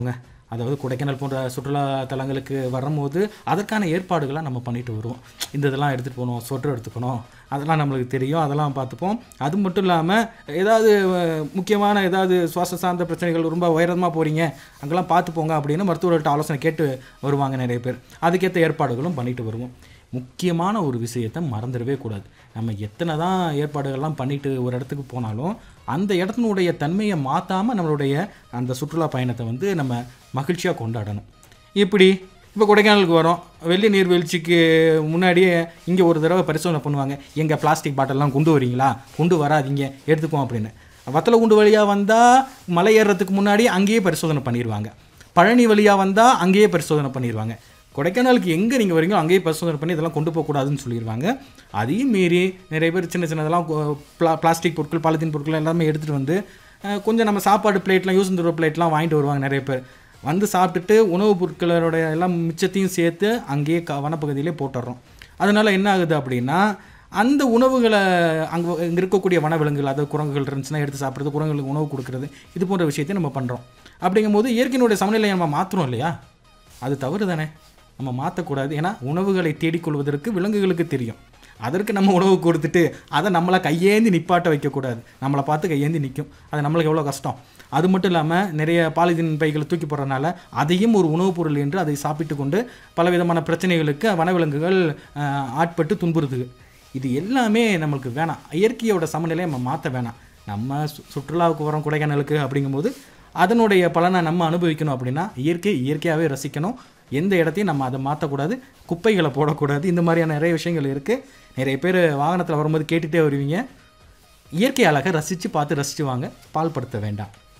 அதாவது கொடைக்கானல் போன்ற சுற்றுலா தலங்களுக்கு வரும்போது அதற்கான ஏற்பாடுகளை நம்ம பண்ணிட்டு வருவோம் இந்த இதெல்லாம் எடுத்துகிட்டு போகணும் ஸ்வெட்டர் எடுத்துக்கணும் அதெல்லாம் நம்மளுக்கு தெரியும் அதெல்லாம் பார்த்துப்போம் அது மட்டும் இல்லாமல் ஏதாவது அஹ், முக்கியமான ஏதாவது சுவாச சார்ந்த பிரச்சனைகள் ரொம்ப உயரமாக போகிறீங்க அங்கெல்லாம் பார்த்து போங்க அப்படின்னு மருத்துவர்கள்ட்ட ஆலோசனை கேட்டு வருவாங்க நிறைய பேர் அதுக்கேற்ற ஏற்பாடுகளும் பண்ணிட்டு வருவோம் முக்கியமான ஒரு விஷயத்தை மறந்துடவே கூடாது நம்ம எத்தனை தான் ஏற்பாடுகள்லாம் பண்ணிட்டு ஒரு இடத்துக்கு போனாலும் அந்த இடத்தினுடைய தன்மையை மாற்றாமல் நம்மளுடைய அந்த சுற்றுலா பயணத்தை வந்து நம்ம மகிழ்ச்சியாக கொண்டாடணும் இப்படி இப்போ கொடைக்கானலுக்கு வரோம் வெள்ளி நீர்வீழ்ச்சிக்கு முன்னாடியே இங்கே ஒரு தடவை பரிசோதனை பண்ணுவாங்க எங்கள் பிளாஸ்டிக் பாட்டில்லாம் கொண்டு வரீங்களா கொண்டு வராதீங்க எடுத்துக்குவோம் அப்படின்னு வத்தலை குண்டு வழியாக வந்தால் மலை ஏறுறதுக்கு முன்னாடி அங்கேயே பரிசோதனை பண்ணிடுவாங்க பழனி வழியாக வந்தால் அங்கேயே பரிசோதனை பண்ணிடுவாங்க கொடைக்கானலுக்கு எங்கே நீங்கள் வரீங்களோ அங்கேயே பரிசோதனை பண்ணி இதெல்லாம் கொண்டு போகக்கூடாதுன்னு சொல்லிடுவாங்க அதையும் மீறி நிறைய பேர் சின்ன சின்னதெல்லாம் கொ- பிளா பிளாஸ்டிக் பொருட்கள் பாலித்தீன் பொருட்கள் எல்லாமே எடுத்துகிட்டு வந்து அஹ், கொஞ்சம் நம்ம சாப்பாடு பிளேட்லாம் யூஸ் பண்ணுற பிளேட்லாம் வாங்கிட்டு வருவாங்க நிறைய பேர் வந்து சாப்பிட்டுட்டு உணவுப் பொருட்களோட எல்லாம் மிச்சத்தையும் சேர்த்து அங்கேயே க வனப்பகுதியிலே போட்டுடுறோம் அதனால் என்ன ஆகுது அப்படின்னா அந்த உணவுகளை அங்கே இங்கே இருக்கக்கூடிய வனவிலங்குகள் அதாவது குரங்குகள் இருந்துச்சுன்னா எடுத்து சாப்பிட்றது குரங்குகளுக்கு உணவு கொடுக்கறது இது போன்ற விஷயத்தை நம்ம பண்ணுறோம் அப்படிங்கும்போது இயற்கையினுடைய சமநிலையை நம்ம மாற்றுறோம் இல்லையா அது தவறு தானே நம்ம மாற்றக்கூடாது ஏன்னா உணவுகளை தேடிக்கொள்வதற்கு விலங்குகளுக்கு தெரியும் அதற்கு நம்ம உணவு கொடுத்துட்டு அதை நம்மளை கையேந்தி நிப்பாட்ட வைக்கக்கூடாது நம்மளை பார்த்து கையேந்தி நிற்கும் அது நம்மளுக்கு எவ்வளோ கஷ்டம் அது மட்டும் இல்லாமல் நிறைய பாலிதீன் பைகளை தூக்கி போடுறதுனால அதையும் ஒரு உணவுப் பொருள் என்று அதை சாப்பிட்டு கொண்டு பலவிதமான பிரச்சனைகளுக்கு வனவிலங்குகள் ஆஹ், ஆட்பட்டு துன்புறுத்துது இது எல்லாமே நம்மளுக்கு வேணாம் இயற்கையோட சமநிலையை நம்ம மாற்ற வேணாம் நம்ம சு- சுற்றுலாவுக்கு வரோம் கொடைக்கானலுக்கு அப்படிங்கும்போது அதனுடைய பலனை நம்ம அனுபவிக்கணும் அப்படின்னா இயற்கை இயற்கையாகவே ரசிக்கணும் எந்த இடத்தையும் நம்ம அதை மாற்றக்கூடாது குப்பைகளை போடக்கூடாது இந்த மாதிரியான நிறைய விஷயங்கள் இருக்குது நிறைய பேர் வாகனத்தில் வரும்போது கேட்டுகிட்டே வருவீங்க இயற்கை அழகை ரசித்து பார்த்து ரசித்து வாங்க பால்படுத்த வேண்டாம்